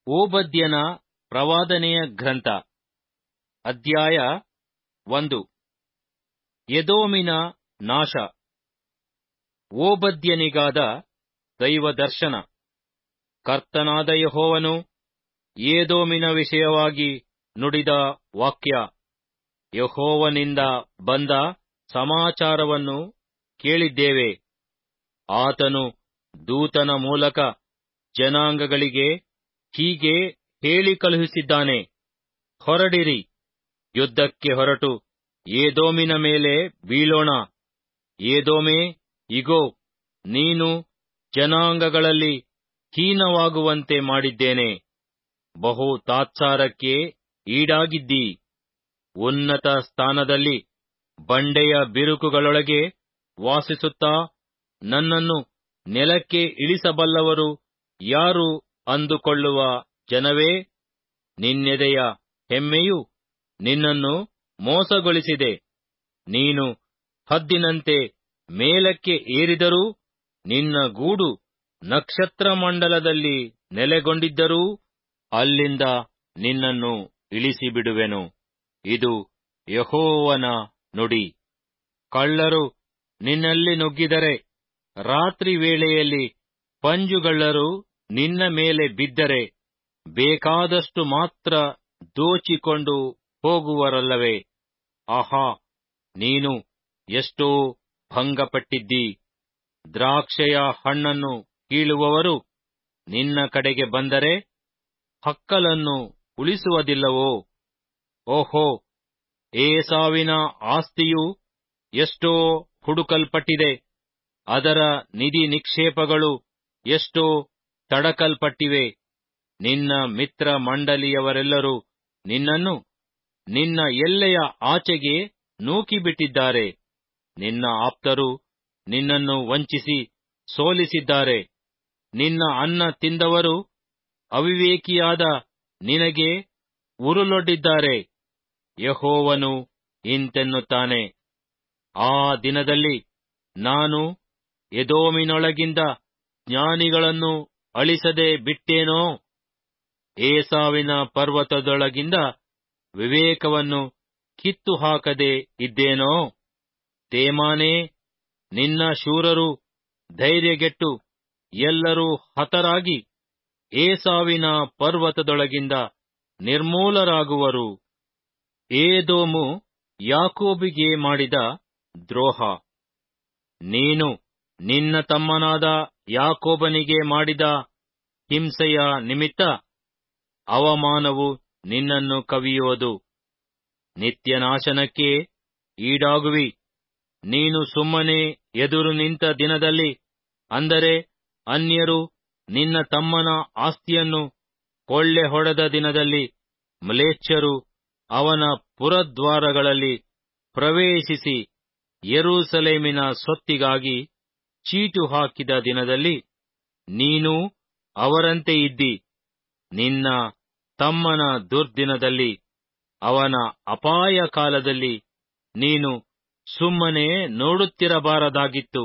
ಓಬದ್ಯನ ಪ್ರವಾದನೆಯ ಗ್ರಂಥ ಅಧ್ಯಾಯ ಒಂದು ಎದೋಮಿನ ನಾಶ ಓಬದ್ಯನಿಗಾದ ದೈವದರ್ಶನ ಕರ್ತನಾದ ಯೆಹೋವನು ಏದೋಮಿನ ವಿಷಯವಾಗಿ ನುಡಿದ ವಾಕ್ಯ ಯೆಹೋವನಿಂದ ಬಂದ ಸಮಾಚಾರವನ್ನು ಕೇಳಿದ್ದೇವೆ ಆತನು ದೂತನ ಮೂಲಕ ಜನಾಂಗಗಳಿಗೆ ಹೀಗೆ ಹೇಳಿ ಕಳುಹಿಸಿದ್ದಾನೆ ಹೊರಡಿರಿ ಯುದ್ಧಕ್ಕೆ ಹೊರಟು ಏದೋಮಿನ ಮೇಲೆ ಬೀಳೋಣ ಏದೋಮೇ ಇಗೋ ನೀನು ಜನಾಂಗಗಳಲ್ಲಿ ಹೀನವಾಗುವಂತೆ ಮಾಡಿದ್ದೇನೆ ಬಹು ತಾತ್ಸಾರಕ್ಕೆ ಈಡಾಗಿದ್ದೀ ಉನ್ನತ ಸ್ಥಾನದಲ್ಲಿ ಬಂಡೆಯ ಬಿರುಕುಗಳೊಳಗೆ ವಾಸಿಸುತ್ತಾ ನನ್ನನ್ನು ನೆಲಕ್ಕೆ ಇಳಿಸಬಲ್ಲವರು ಯಾರು ಅಂದುಕೊಳ್ಳುವ ಜನವೇ ನಿನ್ನೆದೆಯ ಹೆಮ್ಮೆಯು ನಿನ್ನನ್ನು ಮೋಸಗೊಳಿಸಿದೆ ನೀನು ಹದ್ದಿನಂತೆ ಮೇಲಕ್ಕೆ ಏರಿದರೂ ನಿನ್ನ ಗೂಡು ನಕ್ಷತ್ರಮಂಡಲದಲ್ಲಿ ನೆಲೆಗೊಂಡಿದ್ದರೂ ಅಲ್ಲಿಂದ ನಿನ್ನನ್ನು ಇಳಿಸಿಬಿಡುವೆನು ಇದು ಯೆಹೋವನ ನುಡಿ ಕಳ್ಳರು ನಿನ್ನಲ್ಲಿ ನುಗ್ಗಿದರೆ ರಾತ್ರಿ ವೇಳೆಯಲ್ಲಿ ಪಂಜುಗಳ್ಳರು ನಿನ್ನ ಮೇಲೆ ಬಿದ್ದರೆ ಬೇಕಾದಷ್ಟು ಮಾತ್ರ ದೋಚಿಕೊಂಡು ಹೋಗುವರಲ್ಲವೇ ಆಹಾ ನೀನು ಎಷ್ಟೋ ಭಂಗಪಟ್ಟಿದ್ದೀ ದ್ರಾಕ್ಷೆಯ ಹಣ್ಣನ್ನು ಕೀಳುವವರು ನಿನ್ನ ಕಡೆಗೆ ಬಂದರೆ ಹಕ್ಕಲನ್ನು ಉಳಿಸುವುದಿಲ್ಲವೋ ಓಹೋ ಏಸಾವಿನ ಆಸ್ತಿಯು ಎಷ್ಟೋ ಹುಡುಕಲ್ಪಟ್ಟಿದೆ ಅದರ ನಿಧಿ ನಿಕ್ಷೇಪಗಳು ಎಷ್ಟೋ ತಡಕಲ್ಪಟ್ಟಿವೆ ನಿನ್ನ ಮಿತ್ರ ಮಂಡಲಿಯವರೆಲ್ಲರೂ ನಿನ್ನನ್ನು ನಿನ್ನ ಎಲ್ಲೆಯ ಆಚೆಗೆ ನೂಕಿಬಿಟ್ಟಿದ್ದಾರೆ ನಿನ್ನ ಆಪ್ತರು ನಿನ್ನನ್ನು ವಂಚಿಸಿ ಸೋಲಿಸಿದ್ದಾರೆ ನಿನ್ನ ಅನ್ನ ತಿಂದವರು ಅವಿವೇಕಿಯಾದ ನಿನಗೆ ಉರುಲೊಡ್ಡಿದ್ದಾರೆ ಯಹೋವನು ಇಂತೆನ್ನುತ್ತಾನೆ ಆ ದಿನದಲ್ಲಿ ನಾನು ಎದೋಮಿನೊಳಗಿಂದ ಜ್ಞಾನಿಗಳನ್ನು ಅಳಿಸದೆ ಬಿಟ್ಟೇನೋ ಏಸಾವಿನ ಪರ್ವತದೊಳಗಿಂದ ವಿವೇಕವನ್ನು ಕಿತ್ತು ಹಾಕದೆ ಇದ್ದೇನೋ ತೇಮಾನೇ ನಿನ್ನ ಶೂರರು ಧೈರ್ಯಗೆಟ್ಟು ಎಲ್ಲರೂ ಹತರಾಗಿ ಏಸಾವಿನ ಪರ್ವತದೊಳಗಿಂದ ನಿರ್ಮೂಲರಾಗುವರು ಏದೋಮು ಯಾಕೋಬಿಗೆ ಮಾಡಿದ ದ್ರೋಹ ನೀನು ನಿನ್ನ ತಮ್ಮನಾದ ಯಾಕೋಬನಿಗೆ ಮಾಡಿದ ಹಿಂಸೆಯ ನಿಮಿತ್ತ ಅವಮಾನವು ನಿನ್ನನ್ನು ಕವಿಯುವುದು ನಿತ್ಯನಾಶನಕ್ಕೆ ಈಡಾಗುವಿ ನೀನು ಸುಮ್ಮನೆ ಎದುರು ನಿಂತ ದಿನದಲ್ಲಿ ಅಂದರೆ ಅನ್ಯರು ನಿನ್ನ ತಮ್ಮನ ಆಸ್ತಿಯನ್ನು ಕೊಳ್ಳೆ ಹೊಡೆದ ದಿನದಲ್ಲಿ ಮ್ಲೇಚ್ಛರು ಅವನ ಪುರದ್ವಾರಗಳಲ್ಲಿ ಪ್ರವೇಶಿಸಿ ಯೆರೂಸಲೇಮಿನ ಸೊತ್ತಿಗಾಗಿ ಚೀಟು ಹಾಕಿದ ದಿನದಲ್ಲಿ ನೀನು ಅವರಂತೆ ಇದ್ದಿ ನಿನ್ನ ತಮ್ಮನ ದುರ್ದಿನದಲ್ಲಿ ಅವನ ಅಪಾಯ ಕಾಲದಲ್ಲಿ ನೀನು ಸುಮ್ಮನೆ ನೋಡುತ್ತಿರಬಾರದಾಗಿತ್ತು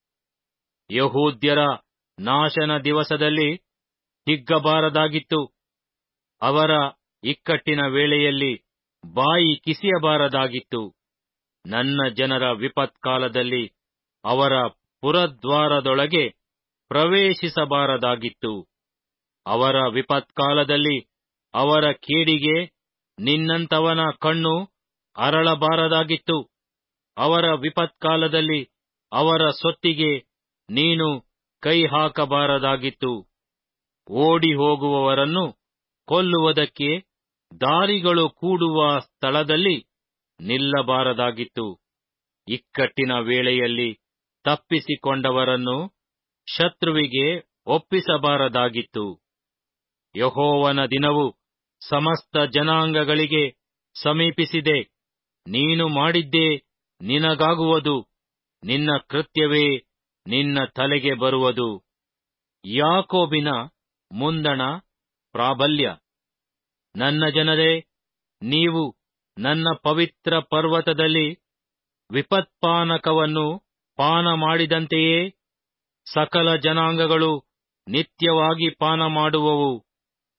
ಯಹೂದ್ಯರ ನಾಶನ ದಿವಸದಲ್ಲಿ ಹಿಗ್ಗಬಾರದಾಗಿತ್ತು ಅವರ ಇಕ್ಕಟ್ಟಿನ ವೇಳೆಯಲ್ಲಿ ಬಾಯಿ ಕಿಸಿಯಬಾರದಾಗಿತ್ತು ನನ್ನ ಜನರ ವಿಪತ್ಕಾಲದಲ್ಲಿ ಅವರ ಪುರದ್ವಾರದೊಳಗೆ ಪ್ರವೇಶಿಸಬಾರದಾಗಿತ್ತು ಅವರ ವಿಪತ್ಕಾಲದಲ್ಲಿ ಅವರ ಕೇಡಿಗೆ ನಿನ್ನಂತವನ ಕಣ್ಣು ಅರಳಬಾರದಾಗಿತ್ತು ಅವರ ವಿಪತ್ಕಾಲದಲ್ಲಿ ಅವರ ಸೊತ್ತಿಗೆ ನೀನು ಕೈ ಹಾಕಬಾರದಾಗಿತ್ತು ಓಡಿ ಹೋಗುವವರನ್ನು ಕೊಲ್ಲುವುದಕ್ಕೆ ದಾರಿಗಳು ಕೂಡುವ ಸ್ಥಳದಲ್ಲಿ ನಿಲ್ಲಬಾರದಾಗಿತ್ತು ಇಕ್ಕಟ್ಟಿನ ವೇಳೆಯಲ್ಲಿ ತಪ್ಪಿಸಿಕೊಂಡವರನ್ನು ಶತ್ರುವಿಗೆ ಒಪ್ಪಿಸಬಾರದಾಗಿತ್ತು ಯಹೋವನ ದಿನವು ಸಮಸ್ತ ಜನಾಂಗಗಳಿಗೆ ಸಮೀಪಿಸಿದೆ ನೀನು ಮಾಡಿದ್ದೇ ನಿನಗಾಗುವುದು ನಿನ್ನ ಕೃತ್ಯವೇ ನಿನ್ನ ತಲೆಗೆ ಬರುವುದು ಯಾಕೋಬಿನ ಮುಂದಣ ಪ್ರಾಬಲ್ಯ ನನ್ನ ಜನರೇ ನೀವು ನನ್ನ ಪವಿತ್ರ ಪರ್ವತದಲ್ಲಿ ವಿಪತ್ಪಾನಕವನ್ನು ಪಾನ ಮಾಡಿದಂತೆಯೇ ಸಕಲ ಜನಾಂಗಗಳು ನಿತ್ಯವಾಗಿ ಪಾನ ಮಾಡುವವು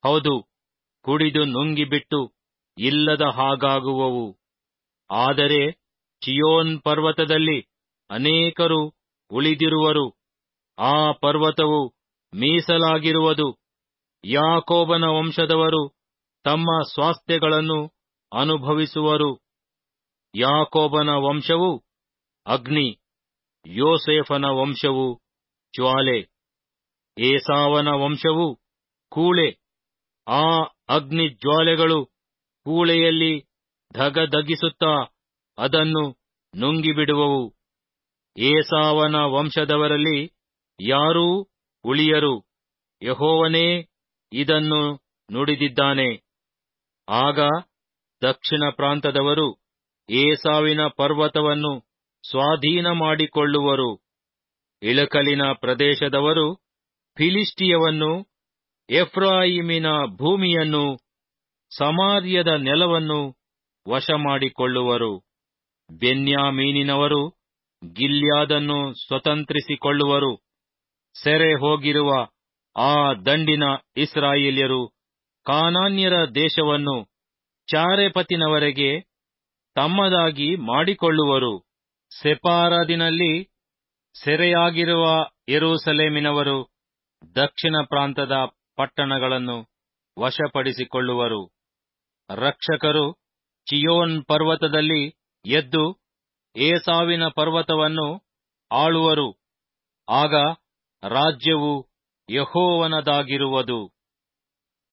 ಹೌದು ಕುಡಿದು ನುಂಗಿಬಿಟ್ಟು ಇಲ್ಲದ ಹಾಗಾಗುವವು ಆದರೆ ಚಿಯೋನ್ ಪರ್ವತದಲ್ಲಿ ಅನೇಕರು ಉಳಿದಿರುವರು ಆ ಪರ್ವತವು ಮೀಸಲಾಗಿರುವುದು ಯಾಕೋಬನ ವಂಶದವರು ತಮ್ಮ ಸ್ವಾಸ್ಥ್ಯಗಳನ್ನು ಅನುಭವಿಸುವರು ಯಾಕೋಬನ ವಂಶವು ಅಗ್ನಿ ಯೋಸೇಫನ ವಂಶವು ಜ್ವಾಲೆ ಏಸಾವನ ವಂಶವು ಕೂಳೆ ಆ ಅಗ್ನಿ ಜ್ವಾಲೆಗಳು ಕೂಳೆಯಲ್ಲಿ ಧಗಧಗಿಸುತ್ತಾ ಅದನ್ನು ನುಂಗಿಬಿಡುವವು ಏಸಾವನ ವಂಶದವರಲ್ಲಿ ಯಾರೂ ಉಳಿಯರು ಯಹೋವನೇ ಇದನ್ನು ನುಡಿದಿದ್ದಾನೆ ಆಗ ದಕ್ಷಿಣ ಪ್ರಾಂತದವರು ಏಸಾವಿನ ಪರ್ವತವನ್ನು ಸ್ವಾಧೀನ ಮಾಡಿಕೊಳ್ಳುವರು ಇಳಕಲಿನ ಪ್ರದೇಶದವರು ಫಿಲಿಷ್ಟಿಯವನ್ನು ಎಫ್ರಾಯಿಮಿನ ಭೂಮಿಯನ್ನು ಸಮಾರ್ಯದ ನೆಲವನ್ನು ವಶಮಾಡಿಕೊಳ್ಳುವರು ಬೆನ್ಯಾಮೀನಿನವರು ಗಿಲ್ಯಾದನ್ನು ಸ್ವತಂತ್ರಿಸಿಕೊಳ್ಳುವರು ಸೆರೆ ಹೋಗಿರುವ ಆ ದಂಡಿನ ಇಸ್ರಾಯೇಲ್ಯರು ಕಾನಾನ್ಯರ ದೇಶವನ್ನು ಚಾರೆಪತಿನವರೆಗೆ ತಮ್ಮದಾಗಿ ಮಾಡಿಕೊಳ್ಳುವರು ಸೆಪಾರದಿನಲ್ಲಿ ಸೆರೆಯಾಗಿರುವ ಯೆರೂಸಲೇಮಿನವರು ದಕ್ಷಿಣ ಪ್ರಾಂತದ ಪಟ್ಟಣಗಳನ್ನು ವಶಪಡಿಸಿಕೊಳ್ಳುವರು ರಕ್ಷಕರು ಚಿಯೋನ್ ಪರ್ವತದಲ್ಲಿ ಎದ್ದು ಏಸಾವಿನ ಪರ್ವತವನ್ನು ಆಳುವರು ಆಗ ರಾಜ್ಯವು ಯಹೋವನದಾಗಿರುವುದು